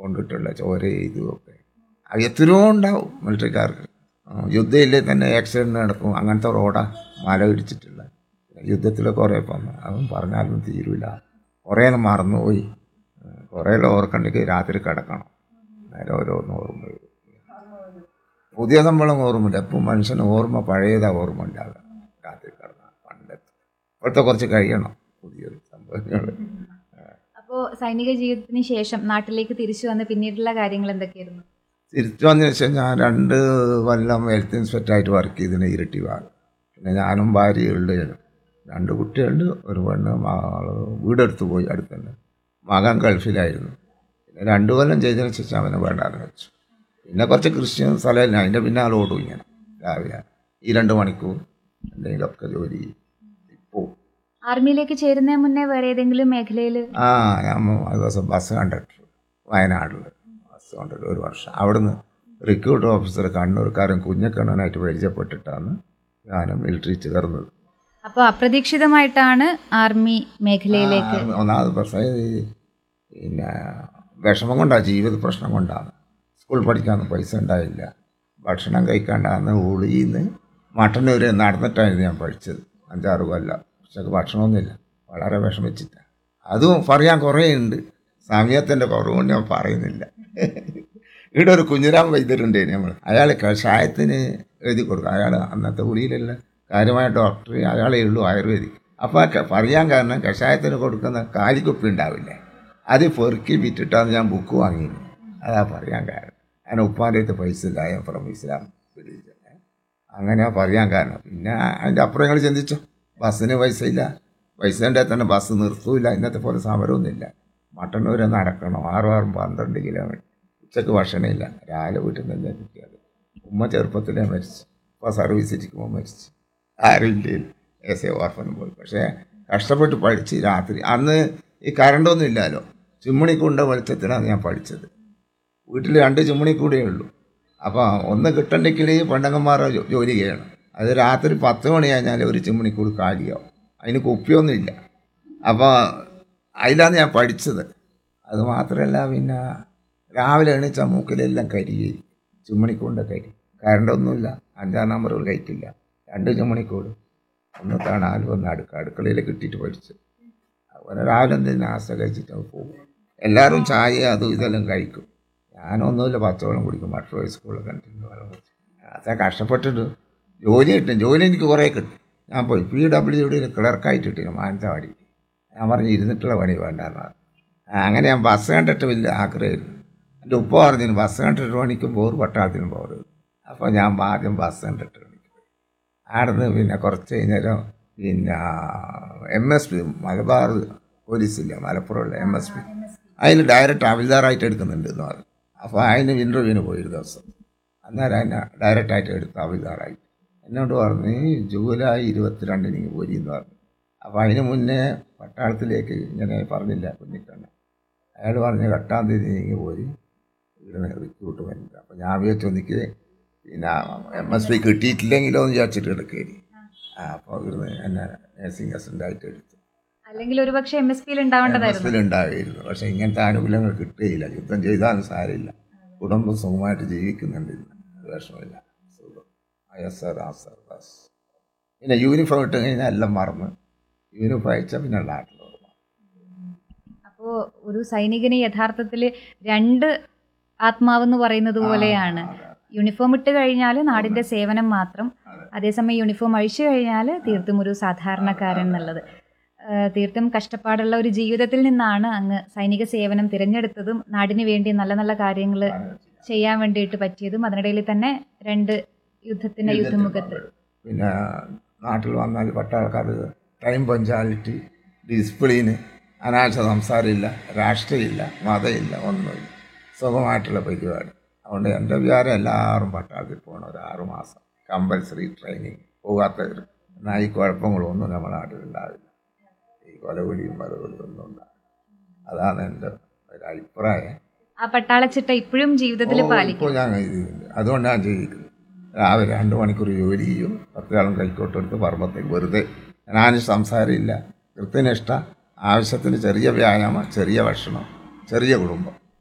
കൊണ്ടിട്ടുള്ള ചോര ഇതുമൊക്കെ അത് എത്രയോ ഉണ്ടാവും മിലിറ്ററിക്കാർക്ക് യുദ്ധമില്ലേ തന്നെ ആക്സിഡൻറ്റ് നടക്കും അങ്ങനത്തെ റോഡാ മല ഇടിച്ചിട്ടുള്ള യുദ്ധത്തിൽ കുറേ വന്നു അതും പറഞ്ഞാലും തീരില്ല കുറേ മറന്നുപോയി കുറേ ഓർക്കണ്ടെങ്കിൽ രാത്രി കിടക്കണം നേരെ ഓരോന്ന് ഓർമ്മ വരും പുതിയ ശമ്പളം ഓർമ്മയില്ല എപ്പോൾ മനുഷ്യന് ഓർമ്മ പഴയതാ ഓർമ്മ ഉണ്ടാകുക രാത്രി കിടന്ന പണ്ടത്തെ ഇപ്പോഴത്തെ കുറച്ച് കഴിയണം പുതിയ സംഭവങ്ങൾ അപ്പോൾ സൈനിക ജീവിതത്തിന് ശേഷം നാട്ടിലേക്ക് തിരിച്ചു വന്ന് പിന്നീടുള്ള കാര്യങ്ങൾ എന്തൊക്കെയായിരുന്നു തിരിച്ചു വന്നതിന് ശേഷം ഞാൻ രണ്ട് കൊല്ലം ഹെൽത്ത് ഇൻസ്പെക്ടറായിട്ട് വർക്ക് ചെയ്തിന് ഇരട്ടി ഭാഗം പിന്നെ ഞാനും ഭാര്യയുണ്ട് രണ്ട് കുട്ടികളുണ്ട് ഒരു പെണ്ണ് മകള് വീടെടുത്ത് പോയി അടുത്ത് തന്നെ മകൻ ഗൾഫിലായിരുന്നു പിന്നെ രണ്ട് കൊല്ലം ചെയ്തതിന് ശേഷം അവനെ വേണ്ടാന്ന് വെച്ചു പിന്നെ കുറച്ച് ക്രിസ്ത്യൻ സ്ഥലമില്ല അതിൻ്റെ പിന്നാലെ ഓടും ഇങ്ങനെ രാവിലെ ഈ രണ്ട് മണിക്കൂർ എന്തെങ്കിലുമൊക്കെ ജോലി ചെയ്യും ഇപ്പോൾ ആർമിയിലേക്ക് ചേരുന്നതിന് മുന്നേ വേറെ ഏതെങ്കിലും മേഖലയിൽ ആ ഞാൻ ദിവസം ബസ് കണ്ടക്ടർ വയനാട്ടിൽ ബസ് കണ്ടക്ടർ ഒരു വർഷം അവിടുന്ന് റിക്രൂട്ട് ഓഫീസർ കണ്ണൂർക്കാരൻ കുഞ്ഞക്കണ്ണനായിട്ട് പരിചയപ്പെട്ടിട്ടാണ് ഞാൻ മിലിറ്ററി ചേർന്നത് അപ്പോൾ അപ്രതീക്ഷിതമായിട്ടാണ് ആർമി മേഖലയിലേക്ക് ആ, ഒന്നാമത് പ്രശ്നം ഈ പിന്നെ വിഷമം കൊണ്ടാണ് ജീവിത പ്രശ്നം കൊണ്ടാണ് സ്കൂൾ പഠിക്കാനൊന്നും പൈസ ഉണ്ടായില്ല ഭക്ഷണം കഴിക്കാണ്ടാന്ന് ഉളിന്ന് മട്ടന്നൂർ നടന്നിട്ടായിരുന്നു ഞാൻ പഠിച്ചത് അഞ്ചാറ് കൊല്ലം പക്ഷെ ഭക്ഷണമൊന്നുമില്ല വളരെ വിഷമിച്ചിട്ടാണ് അതും പറയാൻ കുറേ ഉണ്ട് സമയത്തിൻ്റെ കുറവുകൊണ്ട് ഞാൻ പറയുന്നില്ല ഇവിടെ ഒരു കുഞ്ഞിരാം വൈദ്യരുണ്ട് നമ്മൾ അയാൾ കഷായത്തിന് എഴുതി കൊടുക്കും അയാൾ അന്നത്തെ കുടിയിലുള്ള കാര്യമായ ഡോക്ടർ അയാളേ ഉള്ളൂ ആയുർവേദിക് അപ്പോൾ പറയാൻ കാരണം കഷായത്തിന് കൊടുക്കുന്ന കാലിക്കുപ്പി ഉണ്ടാവില്ലേ അത് പെറുക്കി വിറ്റിട്ടാണ് ഞാൻ ബുക്ക് വാങ്ങിയത് അതാ പറയാൻ കാരണം ഞാൻ ഉപ്പാൻ്റെ അടുത്ത് പൈസ ഇല്ല ഞാൻ ഫ്രം ഇസ്ലാം religion. അങ്ങനെയാ പറയാൻ കാരണം പിന്നെ അതിൻ്റെ അപ്പുറം നിങ്ങൾ ചിന്തിച്ചോ ബസ്സിന് പൈസ ഇല്ല പൈസ ഉണ്ടെങ്കിൽ തന്നെ ബസ് നിർത്തൂല ഇന്നത്തെ പോലെ സമരമൊന്നുമില്ല മട്ടന്നൂര് നടക്കണം ആറും ആറും പന്ത്രണ്ട് കിലോമീറ്റർ ഉച്ചക്ക് ഭക്ഷണമില്ല രാവിലെ വീട്ടിൽ നിന്ന് തന്നെ കിട്ടിയത് ഉമ്മ ചെറുപ്പത്തിലേ മരിച്ചു ഇപ്പോൾ സർവീസ് ഇരിക്കുമ്പോൾ മരിച്ചു ആരും ഇല്ല എസ് എ ഓർഫനും പോയി പക്ഷേ കഷ്ടപ്പെട്ട് പഠിച്ച് രാത്രി അന്ന് ഈ കറണ്ടൊന്നും ഇല്ലല്ലോ ചിമ്മിണിക്കുണ്ട വെളിച്ചത്തിനാണ് ഞാൻ പഠിച്ചത് വീട്ടിൽ രണ്ട് ചിമ്മിണി കൂടിയേ ഉള്ളൂ അപ്പോൾ ഒന്ന് കിട്ടണ്ടെങ്കിൽ പണ്ടങ്ങന്മാരെ ജോ- ജോലി ചെയ്യണം അത് രാത്രി പത്ത് മണി കഴിഞ്ഞാൽ ഒരു ചിമ്മിണിക്കൂട് കാലിയാവും അതിന് കുപ്പിയൊന്നുമില്ല അപ്പോൾ അതിലാണ് ഞാൻ പഠിച്ചത് അത് മാത്രമല്ല പിന്നെ രാവിലെ എണീച്ച മൂക്കിലെല്ലാം കരിയായി ചിമ്മിണിക്കൂണ്ട കരി കറണ്ടൊന്നുമില്ല അഞ്ചാം നമ്പർ ലൈറ്റില്ല രണ്ട് ചിമ്മിണിക്കൂട് ഒന്ന് തണാലും ഒന്ന് അടുക്ക അടുക്കളയിൽ കിട്ടിയിട്ട് പഠിച്ചു അതുപോലെ രാവിലെ എന്തെങ്കിലും നാസ്ത കഴിച്ചിട്ട് അങ്ങ് പോകും എല്ലാവരും ചായ അതും ഇതെല്ലാം കഴിക്കും ഞാനൊന്നുമില്ല പച്ചവെള്ളം കുടിക്കും മറ്റു സ്കൂളിൽ കണ്ടിട്ട് വെള്ളം കുടിച്ചു അതൊക്കെ കഷ്ടപ്പെട്ടിട്ട് ജോലി കിട്ടും ജോലി എനിക്ക് കുറേ കിട്ടും ഞാൻ പോയി പി ഡബ്ല്യു ഡിയിൽ ക്ലർക്കായിട്ട് കിട്ടിയിരുന്നു മാനന്തവാടി ഞാൻ പറഞ്ഞു ഇരുന്നിട്ടുള്ള പണി വേണ്ടെന്ന് പറഞ്ഞു അങ്ങനെ ഞാൻ ബസ് കണ്ടിട്ട് വലിയ ആഗ്രഹമായിരുന്നു എൻ്റെ ഉപ്പ പറഞ്ഞു ബസ് കണ്ടിട്ട് പണിക്കും പോറ് പട്ടാളത്തിനും പോറ് അപ്പോൾ ഞാൻ ആദ്യം ബസ് കണ്ടിട്ട് പണിക്ക് പോയി ആടുന്ന് പിന്നെ കുറച്ച് കഴിഞ്ഞേരം പിന്നെ എം എസ് പി മലബാർ പോലീസില്ല മലപ്പുറമുള്ള എം എസ് പി അതിൽ ഡയറക്റ്റ് ഹവിൽദാറായിട്ട് എടുക്കുന്നുണ്ട് എന്ന് പറഞ്ഞു അപ്പോൾ അതിന് ഇൻ്റർവ്യൂവിന് പോയി ഒരു ദിവസം അന്നേരം അതിനെ ഡയറക്റ്റായിട്ട് എടുത്ത് ഹവിൽദാറായി എന്നോട് പറഞ്ഞു "ഈ ജൂലൈ ഇരുപത്തിരണ്ടിന് ഇങ്ങ് പോരി എന്ന് പറഞ്ഞു അപ്പോൾ അതിന് മുന്നേ പട്ടാളത്തിലേക്ക് ഇങ്ങനെ പറഞ്ഞില്ല കുഞ്ഞിക്കണ്ണ അയാൾ പറഞ്ഞ് എട്ടാം തീയതി ഇങ്ങ് പോരി ഇവിടെ റിക്രൂട്ട് വരുന്നത് അപ്പോൾ ഞാൻ വിചാരിച്ചു എനിക്ക് പിന്നെ എം എസ് പി കിട്ടിയിട്ടില്ലെങ്കിലോ എന്ന് വിചാരിച്ചിട്ട് എടുക്കേരി ആ അപ്പോൾ ഇവിടുന്ന് എന്നെ നേഴ്സിംഗ് അസിസ്റ്റൻ്റായിട്ട് എടുത്തു അല്ലെങ്കിൽ ഒരുപക്ഷെ എം എസ് പിയിൽ ഉണ്ടാവേണ്ടതായിരുന്നു ഉണ്ടായിരുന്നു പക്ഷെ ഇങ്ങനത്തെ ആനുകൂല്യങ്ങൾ കിട്ടുകയില്ല യുദ്ധം ചെയ്താലും സാരമില്ല കുടുംബം സുഖമായിട്ട് ജീവിക്കുന്നുണ്ട് ഇന്ന് അത് വിഷമില്ല സുഖം അയസർ ആസർ ബസ് പിന്നെ യൂണിഫോം ഇട്ട് കഴിഞ്ഞാൽ എല്ലാം മറന്ന് യൂണിഫോം അയച്ചാൽ പിന്നെ നാട്ടിൽ ഓർമ്മ അപ്പോൾ ഒരു സൈനികന് യഥാർത്ഥത്തിൽ രണ്ട് ആത്മാവെന്ന് പറയുന്നത് പോലെയാണ് യൂണിഫോം ഇട്ട് കഴിഞ്ഞാൽ നാടിന്റെ സേവനം മാത്രം അതേസമയം യൂണിഫോം അഴിച്ചു കഴിഞ്ഞാൽ തീർത്തും ഒരു സാധാരണക്കാരൻ എന്നുള്ളത് ആ, തീർത്തും കഷ്ടപ്പാടുള്ള ഒരു ജീവിതത്തിൽ നിന്നാണ് അങ്ങ് സൈനിക സേവനം തിരഞ്ഞെടുത്തതും നാടിന് വേണ്ടി നല്ല നല്ല കാര്യങ്ങൾ ചെയ്യാൻ വേണ്ടിയിട്ട് പറ്റിയതും അതിനിടയിൽ തന്നെ രണ്ട് യുദ്ധത്തിന്റെ യുദ്ധമുഖത്ത് പിന്നെ നാട്ടിൽ വന്നാൽ പട്ടാളക്കാർ ടൈം പഞ്ചാലിറ്റി ഡിസിപ്ലിന് അനാശ സംസാരമില്ല രാഷ്ട്രീയമില്ല മതമില്ല ഒന്നുമില്ല സുഖമായിട്ടുള്ള പരിപാടി അതുകൊണ്ട് എൻ്റെ വിചാരം എല്ലാവരും പട്ടാളത്തിൽ പോകണം ഒരു ആറു മാസം കമ്പൽസറി ട്രെയിനിങ് പോകാത്തവർ എന്നാൽ ഈ കുഴപ്പങ്ങളൊന്നും നമ്മുടെ നാട്ടിലുണ്ടാവില്ല ഈ കൊലവിളിയും മലവിളിയും ഒന്നും ഉണ്ടാവില്ല അതാണ് എൻ്റെ ഒരു അഭിപ്രായം ആ പട്ടാളച്ചിട്ട ഇപ്പോഴും ജീവിതത്തിൽ പാലിക്കും ഇപ്പോൾ ഞാൻ എഴുതിയിട്ടുണ്ട് അതുകൊണ്ടാണ് ജീവിക്കുന്നത് രാവിലെ രണ്ട് മണിക്കൂർ ജോലി ചെയ്യും പത്ത് കാലം കൈക്കോട്ടെടുത്ത് പറമ്പത്തേക്ക് വെറുതെ ഞാൻ സംസാരമില്ല കൃത്യനിഷ്ഠ ആവശ്യത്തിന് ചെറിയ വ്യായാമം ചെറിയ ഭക്ഷണം ചെറിയ കുടുംബം